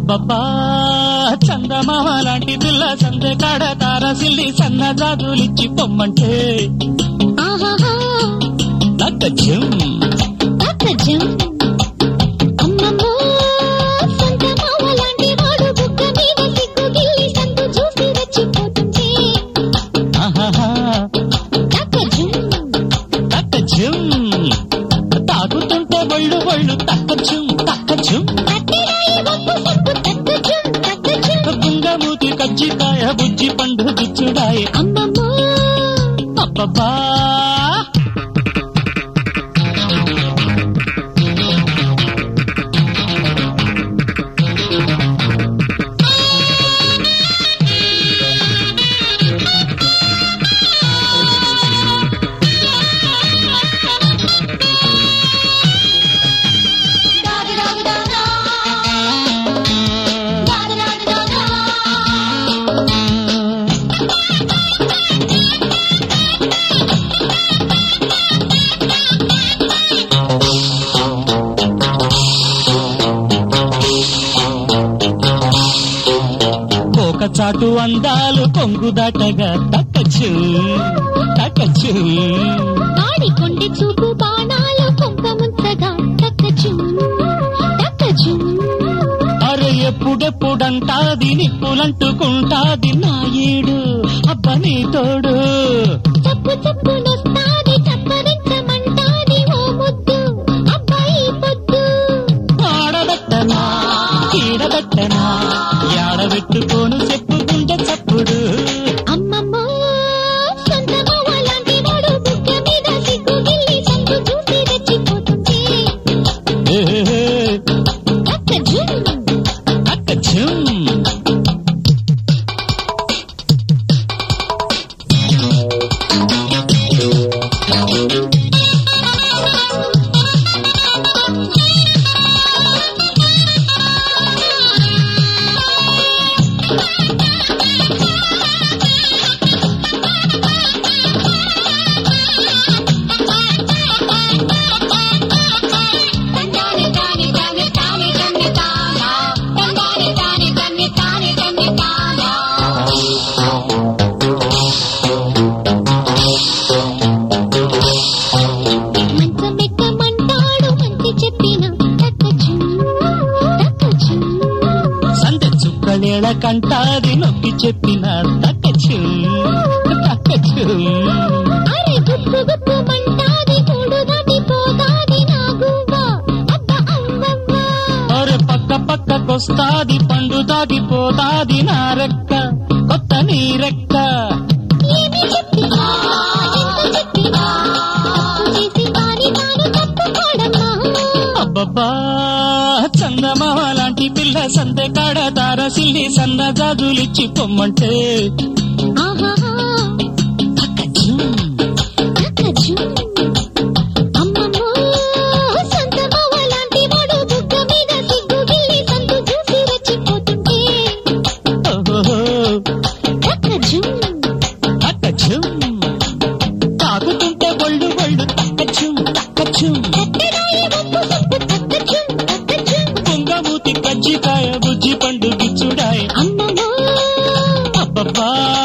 అబ్బబ్బా చందమామ లాంటి పిల్ల సందే కాడ తారసిల్లి సన్న జాజులిచ్చి పొమ్మంటే ఆహాహా నక్కజ్యం అక్కజం అమ్మమ్మో సంత మావ లాంటి వాడు బుగ్గ మీద సిగ్గు గిల్లి సందు చూసి రెచ్చిపోతుంటే ఆహాహా అక్కజం తక్కజ్యం తాగుతుంటే ఒళ్ళు ఒళ్ళు తక్కజ్యం తక్కజ్యం కట్టెరాయి వంపు సంపు తక్కజం తక్కజం గుంగమూతి కజ్జికాయ బుజ్జి పండు గిచ్చుడాయి అమ్మమ్మో అబ్బబ్బా ఒక చాటు అందాలు కొంగు దాటగా తక్కచ్చు తక్కచ్చు వాడి కొండి చూపు బాణాలు కొంప ముంచగా తక్కజం తక్కజం అరే ఎప్పుడెప్పుడంటాది నిప్పులంటుకుంటాది నా ఏడు అబ్బని తోడు చప్పు చప్పు నొస్తాది చప్పరించమంటాది ఓ ముద్దు అబ్బాయి పొద్దు ఆడబెట్టనా ఈడబెట్టనా ఏడబెట్టుకోను చెప్పుకుంటే చప్పుడు అమ్మమ్మో సొంత మావ లాంటి వాడు బుగ్గ మీద సిగ్గు గిల్లి సందు చూసి రెచ్చిపోతుంటే ఏ, అక్కజం అక్కచ్చుం. తందాని తాని తాని తాని తన్ని తానా తందాని తాని తన్ని తాని తన్ని తానా మంచమెక్కమంటాడు మంచి చెప్పిన తక్కజు తక్కజు సందె చుక్కలేళ కంటాది నొక్కి చెప్పిన తక్కచ్చు తక్కచ్చు అరే గుప్పు గుప్పు మంటాది మూడు దాటిపోతాది నా గువ్వ అబ్బ అవ్వవ్వ ఒరే పక్క పక్కకొస్తాది పండు దాటిపోతాది నా రెక్క కొత్త నీ రెక్క ఏమి చెప్పినా ఎంత చెప్పినా తప్పు చేసి తాని తాను తప్పుకోడమ్మా అబ్బబ్బా చందమామ లాంటి పిల్ల సందె కాడ తారసిల్లి సన్న జాజులిచ్చి పొమ్మంటే ఆహాహా తక్కచ్చు తక్కజు అమ్మమ్మో సొంత మావ లాంటి వాడు బుగ్గ మీద సిగ్గు గిల్లి సందు చూసి రెచ్చిపోతుంటే ఓహో తక్కజు తక్కచ్చు తాగుతుంటే ఒళ్ళు ఒళ్ళు తక్కచ్చు తక్కచ్చు కట్టెరాయి వంపు సంపు తక్కజు తక్కజు పొంగమూతి కజ్జికాయ బుజ్జి పండు గిచ్చుడాయ్ అమ్మమ్మో అబ్బబ్బా